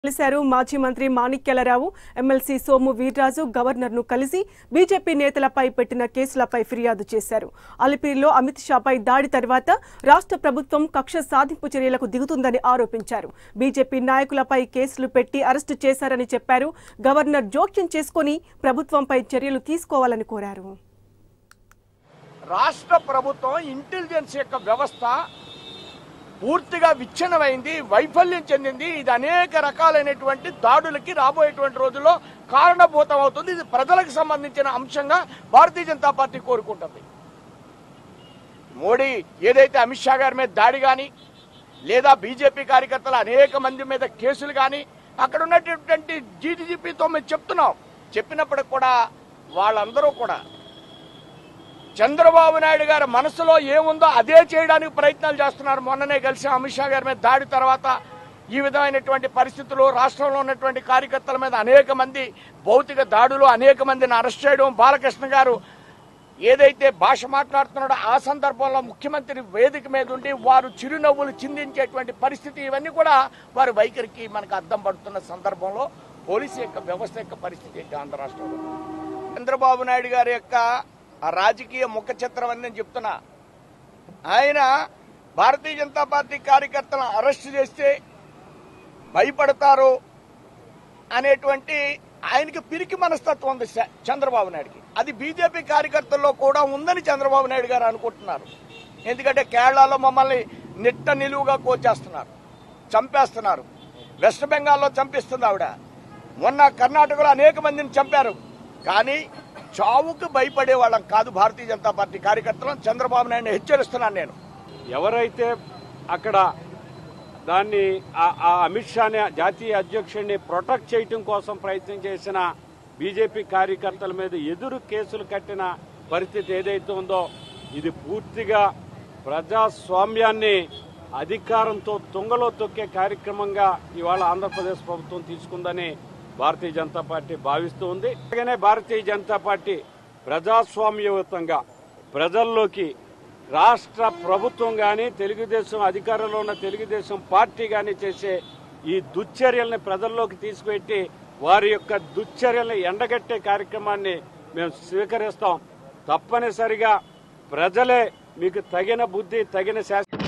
కలిశారు మాజీ మంత్రి మాణిక్యాలరావు ఎమ్మెల్సీ సోము వీర్రాజు గవర్నర్ను కలిసి బీజేపీ నేతలపై పెట్టిన కేసులపై ఫిర్యాదు చేశారు అలిపిరిలో అమిత్ షాపై దాడి తర్వాత రాష్ట్ర ప్రభుత్వం కక్ష సాధింపు చర్యలకు దిగుతుందని ఆరోపించారు బీజేపీ నాయకులపై కేసులు పెట్టి అరెస్టు చేశారని చెప్పారు గవర్నర్ జోక్యం చేసుకుని ప్రభుత్వంపై చర్యలు తీసుకోవాలని కోరారు రాష్ట్ర ప్రభుత్వం ఇంటెలిజెన్స్ యొక్క వ్యవస్థ పూర్తిగా విచ్ఛిన్నమైంది వైఫల్యం చెందింది ఇది అనేక రకాలైనటువంటి దాడులకి రాబోయేటువంటి రోజుల్లో కారణభూతం అవుతుంది ఇది ప్రజలకు సంబంధించిన అంశంగా భారతీయ జనతా పార్టీ కోరుకుంటుంది మోడీ ఏదైతే అమిత్ షా గారి మీద దాడి కానీ లేదా బీజేపీ కార్యకర్తలు అనేక మంది మీద కేసులు కానీ అక్కడ ఉన్నటువంటి జీడీజీపీతో మేము చెప్తున్నాం చెప్పినప్పటికి కూడా వాళ్ళందరూ కూడా చంద్రబాబు నాయుడు గారి మనసులో ఏముందో అదే చేయడానికి ప్రయత్నాలు చేస్తున్నారు మొన్ననే కలిసి అమిత్ షా గారి మీద దాడి తర్వాత ఈ విధమైనటువంటి పరిస్థితులు రాష్ట్రంలో ఉన్నటువంటి కార్యకర్తల మీద అనేక మంది భౌతిక దాడులు అనేక మందిని అరెస్ట్ చేయడం బాలకృష్ణ గారు ఏదైతే భాష మాట్లాడుతున్నాడో ఆ సందర్భంలో ముఖ్యమంత్రి వేదిక మీద ఉండి వారు చిరునవ్వులు చిందించేటువంటి పరిస్థితి ఇవన్నీ కూడా వారి వైఖరికి మనకు అద్దం పడుతున్న సందర్భంలో పోలీసు యొక్క వ్యవస్థ యొక్క పరిస్థితి ఏంటి ఆంధ్ర రాష్ట్రంలో చంద్రబాబు నాయుడు గారి యొక్క ఆ రాజకీయ ముఖ చిత్రం అని నేను చెప్తున్నా ఆయన భారతీయ జనతా పార్టీ కార్యకర్తలను అరెస్ట్ చేస్తే భయపడతారు అనేటువంటి ఆయనకి పిరికి మనస్తత్వం ఉంది చ- చంద్రబాబు నాయుడుకి అది బీజేపీ కార్యకర్తల్లో కూడా ఉందని చంద్రబాబు నాయుడు గారు అనుకుంటున్నారు ఎందుకంటే కేరళలో మమ్మల్ని నిట్ట నిలువుగా కోచేస్తున్నారు చంపేస్తున్నారు వెస్ట్ బెంగాల్లో చంపిస్తుంది ఆవిడ మొన్న కర్ణాటకలో అనేక మందిని చంపారు కానీ చావుకు భయపడే వాళ్ళం కాదు భారతీయ జనతా పార్టీ కార్యకర్తలను చంద్రబాబు నాయుడిని హెచ్చరిస్తున్నాను నేను ఎవరైతే అక్కడ దాన్ని ఆ- ఆ అమిత్ షాని జాతీయ అధ్యక్షుడిని ప్రొటెక్ట్ చేయటం కోసం ప్రయత్నం చేసిన బీజేపీ కార్యకర్తల మీద ఎదురు కేసులు కట్టిన పరిస్థితి ఏదైతే ఉందో ఇది పూర్తిగా ప్రజాస్వామ్యాన్ని అధికారంతో తుంగలో తొక్కే కార్యక్రమంగా ఇవాళ ఆంధ్రప్రదేశ్ ప్రభుత్వం తీసుకుందని భారతీయ జనతా పార్టీ భావిస్తూ ఉంది అలాగనే భారతీయ జనతా పార్టీ ప్రజాస్వామ్యయుతంగా ప్రజల్లోకి రాష్ట్ర ప్రభుత్వం కానీ తెలుగుదేశం అధికారంలో ఉన్న తెలుగుదేశం పార్టీ కానీ చేసే ఈ దుశ్చర్యల్ని ప్రజల్లోకి తీసుకుపెట్టి వారి యొక్క దుశ్చర్యల్ని ఎండగట్టే కార్యక్రమాన్ని మేము స్వీకరిస్తాం తప్పనిసరిగా ప్రజలే మీకు తగిన బుద్ధి తగిన శాస్త్ర